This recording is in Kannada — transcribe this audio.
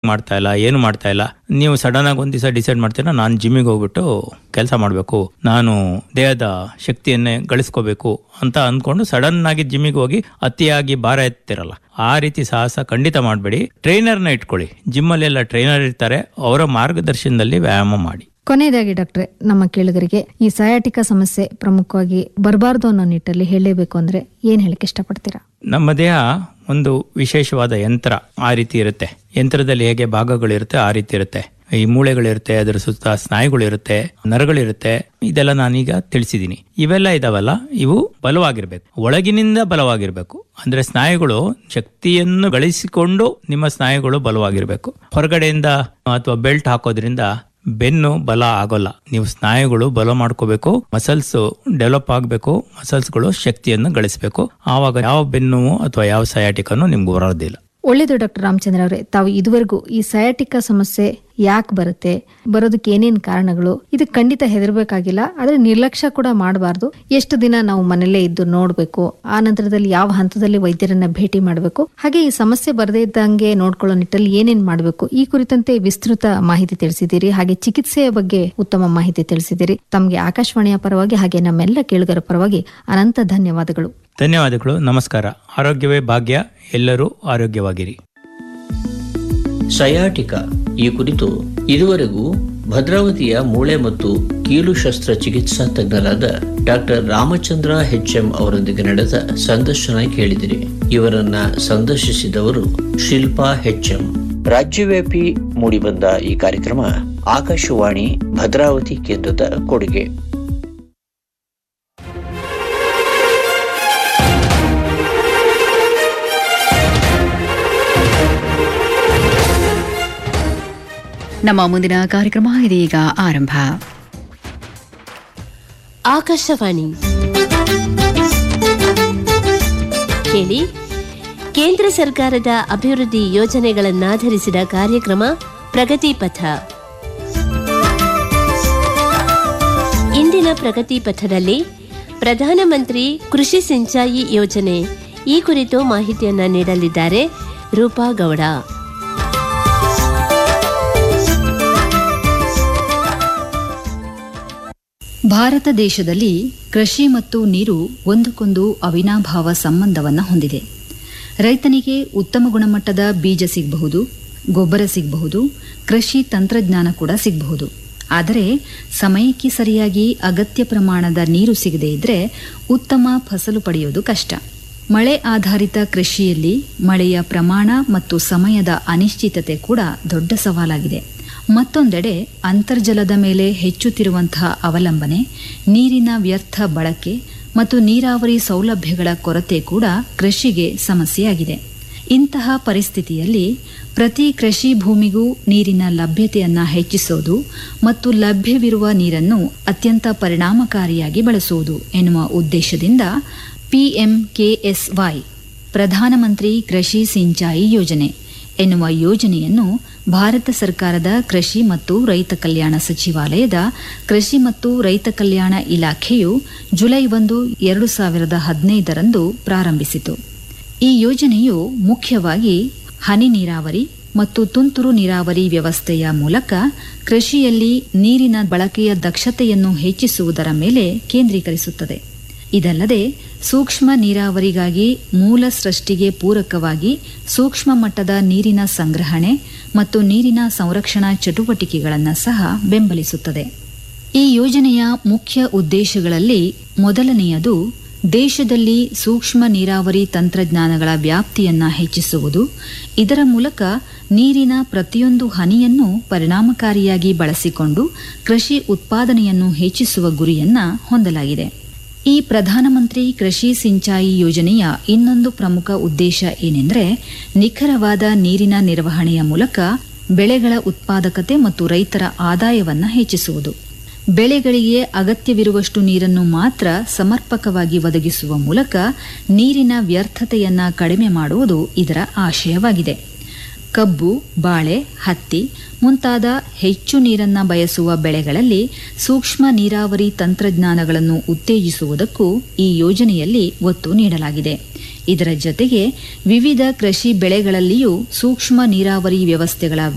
ಮಾಡ್ತಾ ಇಲ್ಲ ಏನು ಮಾಡ್ತಾ ಇಲ್ಲ ನೀವು ಸಡನ್ ಆಗಿ ಒಂದ್ ದಿವಸ ಡಿಸೈಡ್ ಮಾಡ್ತೀರಾ ನಾನು ಜಿಮ್ಮಿಗೆ ಹೋಗ್ಬಿಟ್ಟು ಕೆಲಸ ಮಾಡಬೇಕು ನಾನು ದೇಹದ ಶಕ್ತಿಯನ್ನೇ ಗಳಿಸ್ಕೋಬೇಕು ಅಂತ ಅಂದ್ಕೊಂಡು ಸಡನ್ ಆಗಿ ಜಿಮ್ಮಿಗೆ ಹೋಗಿ ಅತಿಯಾಗಿ ಭಾರ ಎತ್ತಿರಲ್ಲ ಆ ರೀತಿ ಸಾಹಸ ಖಂಡಿತ ಮಾಡಬೇಡಿ ಟ್ರೈನರ್ನ ಇಟ್ಕೊಳ್ಳಿ ಜಿಮ್ಮಲ್ಲೆಲ್ಲ ಟ್ರೈನರ್ ಇರ್ತಾರೆ ಅವರ ಮಾರ್ಗದರ್ಶನದಲ್ಲಿ ವ್ಯಾಯಾಮ ಮಾಡಿ ಕೊನೆಯದಾಗಿ ಡಾಕ್ಟ್ರೆ ನಮ್ಮ ಕೇಳುಗರಿಗೆ ಈ ಸಯಾಟಿಕ ಸಮಸ್ಯೆ ಪ್ರಮುಖವಾಗಿ ಬರಬಾರ್ದು ಅನ್ನೋ ನಿಟ್ಟಲ್ಲಿ ಹೇಳಲೇಬೇಕು ಅಂದ್ರೆ ಏನ್ ಹೇಳಕ್ ಇಷ್ಟಪಡ್ತೀರಾ ನಮ್ಮ ದೇಹ ಒಂದು ವಿಶೇಷವಾದ ಯಂತ್ರ ಆ ರೀತಿ ಇರುತ್ತೆ ಯಂತ್ರದಲ್ಲಿ ಹೇಗೆ ಭಾಗಗಳಿರುತ್ತೆ ಆ ರೀತಿ ಇರುತ್ತೆ ಈ ಮೂಳೆಗಳಿರುತ್ತೆ ಅದರ ಸುತ್ತ ಸ್ನಾಯುಗಳಿರುತ್ತೆ ನರಗಳಿರುತ್ತೆ ಇದೆಲ್ಲ ನಾನೀಗ ತಿಳಿಸಿದ್ದೀನಿ ಇವೆಲ್ಲ ಇದಾವಲ್ಲ ಇವು ಬಲವಾಗಿರ್ಬೇಕು ಒಳಗಿನಿಂದ ಬಲವಾಗಿರ್ಬೇಕು ಅಂದ್ರೆ ಸ್ನಾಯುಗಳು ಶಕ್ತಿಯನ್ನು ಗಳಿಸಿಕೊಂಡು ನಿಮ್ಮ ಸ್ನಾಯುಗಳು ಬಲವಾಗಿರ್ಬೇಕು ಹೊರಗಡೆಯಿಂದ ಅಥವಾ ಬೆಲ್ಟ್ ಹಾಕೋದ್ರಿಂದ ಬೆನ್ನು ಬಲ ಆಗೋಲ್ಲ ನೀವು ಸ್ನಾಯುಗಳು ಬಲ ಮಾಡ್ಕೋಬೇಕು ಮಸಲ್ಸ್ ಡೆವಲಪ್ ಆಗಬೇಕು ಮಸಲ್ಸ್ಗಳು ಶಕ್ತಿಯನ್ನು ಗಳಿಸಬೇಕು ಆವಾಗ ಯಾವ ಬೆನ್ನು ಅಥವಾ ಯಾವ ಸಯಾಟಿಕನ್ನು ನಿಮ್ಗೆ ಬರೋದಿಲ್ಲ ಒಳ್ಳೇದು ಡಾಕ್ಟರ್ ರಾಮಚಂದ್ರ ಅವರೇ ತಾವು ಇದುವರೆಗೂ ಈ ಸಯಾಟಿಕ ಸಮಸ್ಯೆ ಯಾಕೆ ಬರುತ್ತೆ ಬರೋದಕ್ಕೆ ಏನೇನ್ ಕಾರಣಗಳು ಇದು ಖಂಡಿತ ಹೆದರ್ಬೇಕಾಗಿಲ್ಲ ಆದ್ರೆ ನಿರ್ಲಕ್ಷ್ಯ ಕೂಡ ಮಾಡಬಾರ್ದು ಎಷ್ಟು ದಿನ ನಾವು ಮನೆಯಲ್ಲೇ ಇದ್ದು ನೋಡ್ಬೇಕು ಆ ನಂತರದಲ್ಲಿ ಯಾವ ಹಂತದಲ್ಲಿ ವೈದ್ಯರನ್ನ ಭೇಟಿ ಮಾಡಬೇಕು ಹಾಗೆ ಈ ಸಮಸ್ಯೆ ಬರದೇ ಇದ್ದಂಗೆ ನೋಡ್ಕೊಳ್ಳೋ ನಿಟ್ಟಲ್ಲಿ ಏನೇನ್ ಮಾಡಬೇಕು ಈ ಕುರಿತಂತೆ ವಿಸ್ತೃತ ಮಾಹಿತಿ ತಿಳಿಸಿದ್ದೀರಿ ಹಾಗೆ ಚಿಕಿತ್ಸೆಯ ಬಗ್ಗೆ ಉತ್ತಮ ಮಾಹಿತಿ ತಿಳಿಸಿದ್ದೀರಿ ತಮಗೆ ಆಕಾಶವಾಣಿಯ ಪರವಾಗಿ ಹಾಗೆ ನಮ್ಮೆಲ್ಲ ಕೇಳುಗರ ಪರವಾಗಿ ಅನಂತ ಧನ್ಯವಾದಗಳು ಧನ್ಯವಾದಗಳು ನಮಸ್ಕಾರ ಆರೋಗ್ಯವೇ ಭಾಗ್ಯ ಎಲ್ಲರೂ ಆರೋಗ್ಯವಾಗಿರಿ ಸಯಾಟಿಕ ಈ ಕುರಿತು ಇದುವರೆಗೂ ಭದ್ರಾವತಿಯ ಮೂಳೆ ಮತ್ತು ಕೀಲು ಶಸ್ತ್ರ ಚಿಕಿತ್ಸಾ ತಜ್ಞರಾದ ಡಾಕ್ಟರ್ ರಾಮಚಂದ್ರ ಎಂ ಅವರೊಂದಿಗೆ ನಡೆದ ಸಂದರ್ಶನ ಕೇಳಿದಿರಿ ಇವರನ್ನ ಸಂದರ್ಶಿಸಿದವರು ಶಿಲ್ಪಾ ಎಂ ರಾಜ್ಯವ್ಯಾಪಿ ಮೂಡಿಬಂದ ಈ ಕಾರ್ಯಕ್ರಮ ಆಕಾಶವಾಣಿ ಭದ್ರಾವತಿ ಕೇಂದ್ರದ ಕೊಡುಗೆ ನಮ್ಮ ಮುಂದಿನ ಕಾರ್ಯಕ್ರಮ ಇದೀಗ ಆರಂಭ ಆಕಾಶವಾಣಿ ಕೇಳಿ ಕೇಂದ್ರ ಸರ್ಕಾರದ ಅಭಿವೃದ್ಧಿ ಯೋಜನೆಗಳನ್ನಾಧರಿಸಿದ ಕಾರ್ಯಕ್ರಮ ಪ್ರಗತಿ ಪಥ ಇಂದಿನ ಪ್ರಗತಿ ಪಥದಲ್ಲಿ ಪ್ರಧಾನಮಂತ್ರಿ ಕೃಷಿ ಸಿಂಚಾಯಿ ಯೋಜನೆ ಈ ಕುರಿತು ಮಾಹಿತಿಯನ್ನ ನೀಡಲಿದ್ದಾರೆ ರೂಪಾ ಗೌಡ ಭಾರತ ದೇಶದಲ್ಲಿ ಕೃಷಿ ಮತ್ತು ನೀರು ಒಂದಕ್ಕೊಂದು ಅವಿನಾಭಾವ ಸಂಬಂಧವನ್ನು ಹೊಂದಿದೆ ರೈತನಿಗೆ ಉತ್ತಮ ಗುಣಮಟ್ಟದ ಬೀಜ ಸಿಗಬಹುದು ಗೊಬ್ಬರ ಸಿಗಬಹುದು ಕೃಷಿ ತಂತ್ರಜ್ಞಾನ ಕೂಡ ಸಿಗಬಹುದು ಆದರೆ ಸಮಯಕ್ಕೆ ಸರಿಯಾಗಿ ಅಗತ್ಯ ಪ್ರಮಾಣದ ನೀರು ಸಿಗದೇ ಇದ್ರೆ ಉತ್ತಮ ಫಸಲು ಪಡೆಯೋದು ಕಷ್ಟ ಮಳೆ ಆಧಾರಿತ ಕೃಷಿಯಲ್ಲಿ ಮಳೆಯ ಪ್ರಮಾಣ ಮತ್ತು ಸಮಯದ ಅನಿಶ್ಚಿತತೆ ಕೂಡ ದೊಡ್ಡ ಸವಾಲಾಗಿದೆ ಮತ್ತೊಂದೆಡೆ ಅಂತರ್ಜಲದ ಮೇಲೆ ಹೆಚ್ಚುತ್ತಿರುವಂತಹ ಅವಲಂಬನೆ ನೀರಿನ ವ್ಯರ್ಥ ಬಳಕೆ ಮತ್ತು ನೀರಾವರಿ ಸೌಲಭ್ಯಗಳ ಕೊರತೆ ಕೂಡ ಕೃಷಿಗೆ ಸಮಸ್ಯೆಯಾಗಿದೆ ಇಂತಹ ಪರಿಸ್ಥಿತಿಯಲ್ಲಿ ಪ್ರತಿ ಕೃಷಿ ಭೂಮಿಗೂ ನೀರಿನ ಲಭ್ಯತೆಯನ್ನ ಹೆಚ್ಚಿಸೋದು ಮತ್ತು ಲಭ್ಯವಿರುವ ನೀರನ್ನು ಅತ್ಯಂತ ಪರಿಣಾಮಕಾರಿಯಾಗಿ ಬಳಸುವುದು ಎನ್ನುವ ಉದ್ದೇಶದಿಂದ ಪಿಎಂಕೆಎಸ್ವೈ ಪ್ರಧಾನಮಂತ್ರಿ ಕೃಷಿ ಸಿಂಚಾಯಿ ಯೋಜನೆ ಎನ್ನುವ ಯೋಜನೆಯನ್ನು ಭಾರತ ಸರ್ಕಾರದ ಕೃಷಿ ಮತ್ತು ರೈತ ಕಲ್ಯಾಣ ಸಚಿವಾಲಯದ ಕೃಷಿ ಮತ್ತು ರೈತ ಕಲ್ಯಾಣ ಇಲಾಖೆಯು ಜುಲೈ ಒಂದು ಎರಡು ಸಾವಿರದ ಹದಿನೈದರಂದು ಪ್ರಾರಂಭಿಸಿತು ಈ ಯೋಜನೆಯು ಮುಖ್ಯವಾಗಿ ಹನಿ ನೀರಾವರಿ ಮತ್ತು ತುಂತುರು ನೀರಾವರಿ ವ್ಯವಸ್ಥೆಯ ಮೂಲಕ ಕೃಷಿಯಲ್ಲಿ ನೀರಿನ ಬಳಕೆಯ ದಕ್ಷತೆಯನ್ನು ಹೆಚ್ಚಿಸುವುದರ ಮೇಲೆ ಕೇಂದ್ರೀಕರಿಸುತ್ತದೆ ಇದಲ್ಲದೆ ಸೂಕ್ಷ್ಮ ನೀರಾವರಿಗಾಗಿ ಮೂಲ ಸೃಷ್ಟಿಗೆ ಪೂರಕವಾಗಿ ಸೂಕ್ಷ್ಮ ಮಟ್ಟದ ನೀರಿನ ಸಂಗ್ರಹಣೆ ಮತ್ತು ನೀರಿನ ಸಂರಕ್ಷಣಾ ಚಟುವಟಿಕೆಗಳನ್ನು ಸಹ ಬೆಂಬಲಿಸುತ್ತದೆ ಈ ಯೋಜನೆಯ ಮುಖ್ಯ ಉದ್ದೇಶಗಳಲ್ಲಿ ಮೊದಲನೆಯದು ದೇಶದಲ್ಲಿ ಸೂಕ್ಷ್ಮ ನೀರಾವರಿ ತಂತ್ರಜ್ಞಾನಗಳ ವ್ಯಾಪ್ತಿಯನ್ನ ಹೆಚ್ಚಿಸುವುದು ಇದರ ಮೂಲಕ ನೀರಿನ ಪ್ರತಿಯೊಂದು ಹನಿಯನ್ನು ಪರಿಣಾಮಕಾರಿಯಾಗಿ ಬಳಸಿಕೊಂಡು ಕೃಷಿ ಉತ್ಪಾದನೆಯನ್ನು ಹೆಚ್ಚಿಸುವ ಗುರಿಯನ್ನ ಹೊಂದಲಾಗಿದೆ ಈ ಪ್ರಧಾನಮಂತ್ರಿ ಕೃಷಿ ಸಿಂಚಾಯಿ ಯೋಜನೆಯ ಇನ್ನೊಂದು ಪ್ರಮುಖ ಉದ್ದೇಶ ಏನೆಂದರೆ ನಿಖರವಾದ ನೀರಿನ ನಿರ್ವಹಣೆಯ ಮೂಲಕ ಬೆಳೆಗಳ ಉತ್ಪಾದಕತೆ ಮತ್ತು ರೈತರ ಆದಾಯವನ್ನ ಹೆಚ್ಚಿಸುವುದು ಬೆಳೆಗಳಿಗೆ ಅಗತ್ಯವಿರುವಷ್ಟು ನೀರನ್ನು ಮಾತ್ರ ಸಮರ್ಪಕವಾಗಿ ಒದಗಿಸುವ ಮೂಲಕ ನೀರಿನ ವ್ಯರ್ಥತೆಯನ್ನ ಕಡಿಮೆ ಮಾಡುವುದು ಇದರ ಆಶಯವಾಗಿದೆ ಕಬ್ಬು ಬಾಳೆ ಹತ್ತಿ ಮುಂತಾದ ಹೆಚ್ಚು ನೀರನ್ನ ಬಯಸುವ ಬೆಳೆಗಳಲ್ಲಿ ಸೂಕ್ಷ್ಮ ನೀರಾವರಿ ತಂತ್ರಜ್ಞಾನಗಳನ್ನು ಉತ್ತೇಜಿಸುವುದಕ್ಕೂ ಈ ಯೋಜನೆಯಲ್ಲಿ ಒತ್ತು ನೀಡಲಾಗಿದೆ ಇದರ ಜೊತೆಗೆ ವಿವಿಧ ಕೃಷಿ ಬೆಳೆಗಳಲ್ಲಿಯೂ ಸೂಕ್ಷ್ಮ ನೀರಾವರಿ ವ್ಯವಸ್ಥೆಗಳ